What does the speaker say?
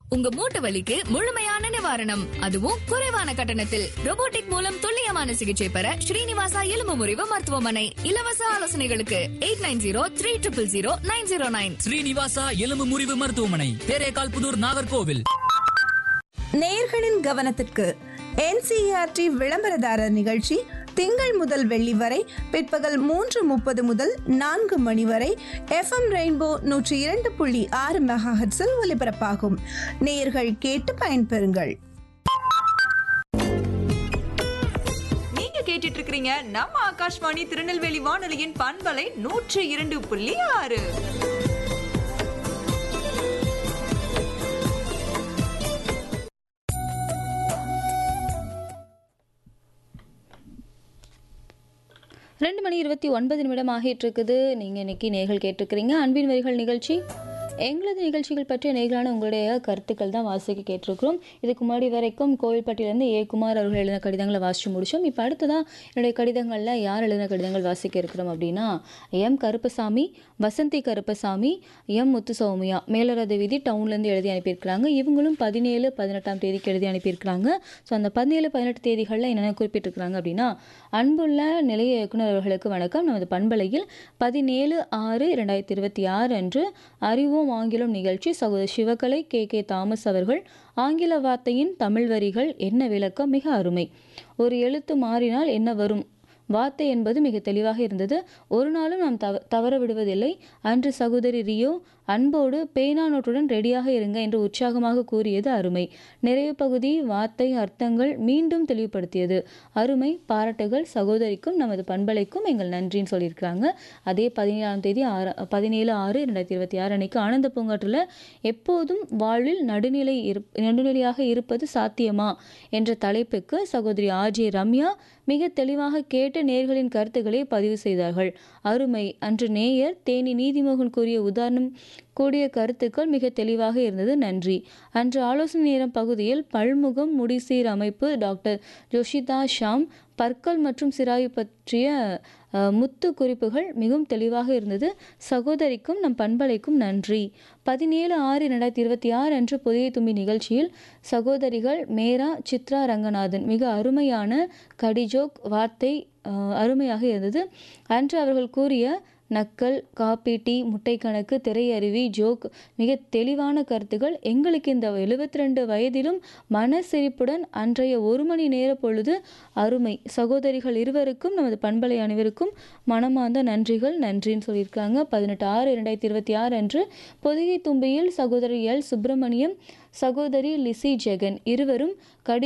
உங்க மூட்டு வலிக்கு முழுமையான நிவாரணம் அதுவும் குறைவான கட்டணத்தில் robotic மூலம் துல்லியமான சிகிச்சை பெற ஸ்ரீனிவாசா எலும்பு முறிவு மருத்துவமனை இலவச ஆலோசனைகளுக்கு eight nine zero three triple zero nine zero nine Srinivasa எலும்பு முறிவு மருத்துவமனை தேரேகால் புதூர் நாகர்கோவில் நேயர்களின் கவனத்திற்கு என்சிஆர்டி விளம்பரதாரர் நிகழ்ச்சி திங்கள் முதல் வெள்ளி வரை பிற்பகல் மூன்று முப்பது முதல் நான்கு மணி வரை எஃப்எம் ரெயின்போ நூற்றி இரண்டு புள்ளி ஆறு மெகாஹெட்ஸில் ஒலிபரப்பாகும் நேயர்கள் கேட்டு பயன்பெறுங்கள் நீங்க கேட்டுட்டு இருக்கிறீங்க நம்ம ஆகாஷ்வாணி திருநெல்வேலி வானொலியின் பண்பலை நூற்றி இரண்டு புள்ளி ஆறு ரெண்டு மணி இருபத்தி ஒன்பது நிமிடம் ஆகிட்டு இருக்குது நீங்கள் இன்னைக்கு நேர்கள் கேட்டிருக்கிறீங்க அன்பின் வரிகள் நிகழ்ச்சி எங்களது நிகழ்ச்சிகள் பற்றிய நேர்களான உங்களுடைய கருத்துக்கள் தான் வாசிக்க கேட்டிருக்கிறோம் இதுக்கு முன்னாடி வரைக்கும் கோவில்பட்டியிலேருந்து ஏ குமார் அவர்கள் எழுதின கடிதங்களை வாசித்து முடித்தோம் இப்போ அடுத்ததான் என்னுடைய கடிதங்களில் யார் எழுதின கடிதங்கள் வாசிக்க இருக்கிறோம் அப்படின்னா எம் கருப்பசாமி வசந்தி கருப்பசாமி எம் முத்து சௌமியா மேலரத வீதி டவுன்லேருந்து எழுதி அனுப்பியிருக்கிறாங்க இவங்களும் பதினேழு பதினெட்டாம் தேதிக்கு எழுதி அனுப்பியிருக்கிறாங்க ஸோ அந்த பதினேழு பதினெட்டு தேதிகளில் என்னென்ன குறிப்பிட்டிருக்கிறாங்க அப்படின்னா அன்புள்ள நிலைய இயக்குனர் அவர்களுக்கு வணக்கம் நமது பண்பலையில் பதினேழு ஆறு இரண்டாயிரத்தி இருபத்தி ஆறு அன்று அறிவோம் ஆங்கிலம் நிகழ்ச்சி சகோதரர் சிவகலை கே கே தாமஸ் அவர்கள் ஆங்கில வார்த்தையின் தமிழ் வரிகள் என்ன விளக்கம் மிக அருமை ஒரு எழுத்து மாறினால் என்ன வரும் வார்த்தை என்பது மிக தெளிவாக இருந்தது ஒரு நாளும் நாம் தவ தவற விடுவதில்லை அன்று சகோதரி ரியோ அன்போடு பேனா நோட்டுடன் ரெடியாக இருங்க என்று உற்சாகமாக கூறியது அருமை நிறைவு பகுதி வார்த்தை அர்த்தங்கள் மீண்டும் தெளிவுபடுத்தியது அருமை பாராட்டுகள் சகோதரிக்கும் நமது பண்பலைக்கும் எங்கள் நன்றின்னு சொல்லியிருக்கிறாங்க அதே பதினேழாம் தேதி ஆறு பதினேழு ஆறு ரெண்டாயிரத்தி இருபத்தி ஆறு அன்னைக்கு ஆனந்த பூங்காற்றில் எப்போதும் வாழ்வில் நடுநிலை இரு நடுநிலையாக இருப்பது சாத்தியமா என்ற தலைப்புக்கு சகோதரி ஆர்ஜே ரம்யா மிக தெளிவாக கேட்டு நேர்களின் கருத்துக்களை பதிவு செய்தார்கள் அருமை அன்று நேயர் தேனி நீதிமோகன் கூறிய உதாரணம் கூடிய கருத்துக்கள் மிக தெளிவாக இருந்தது நன்றி அன்று ஆலோசனை நேரம் பகுதியில் பல்முகம் முடிசீர் அமைப்பு டாக்டர் ஜோஷிதா ஷாம் பற்கள் மற்றும் சிராயு பற்றிய அஹ், முத்து குறிப்புகள் மிகவும் தெளிவாக இருந்தது சகோதரிக்கும் நம் பண்பலைக்கும் நன்றி பதினேழு ஆறு ரெண்டாயிரத்தி இருபத்தி ஆறு அன்று புதிய தும்பி நிகழ்ச்சியில் சகோதரிகள் மேரா சித்ரா ரங்கநாதன் மிக அருமையான கடிஜோக் வார்த்தை அஹ், அருமையாக இருந்தது அன்று அவர்கள் கூறிய நக்கல் காப்பி டீ முட்டை கணக்கு திரையருவி ஜோக் மிக தெளிவான கருத்துக்கள் எங்களுக்கு இந்த எழுபத்தி ரெண்டு வயதிலும் மன சிரிப்புடன் அன்றைய ஒரு மணி நேர பொழுது அருமை சகோதரிகள் இருவருக்கும் நமது பண்பலை அனைவருக்கும் மனமார்ந்த நன்றிகள் நன்றின்னு சொல்லியிருக்காங்க பதினெட்டு ஆறு இரண்டாயிரத்தி இருபத்தி ஆறு அன்று பொதிகை தும்பியில் சகோதரி எல் சுப்பிரமணியம் சகோதரி லிசி ஜெகன் இருவரும் கடி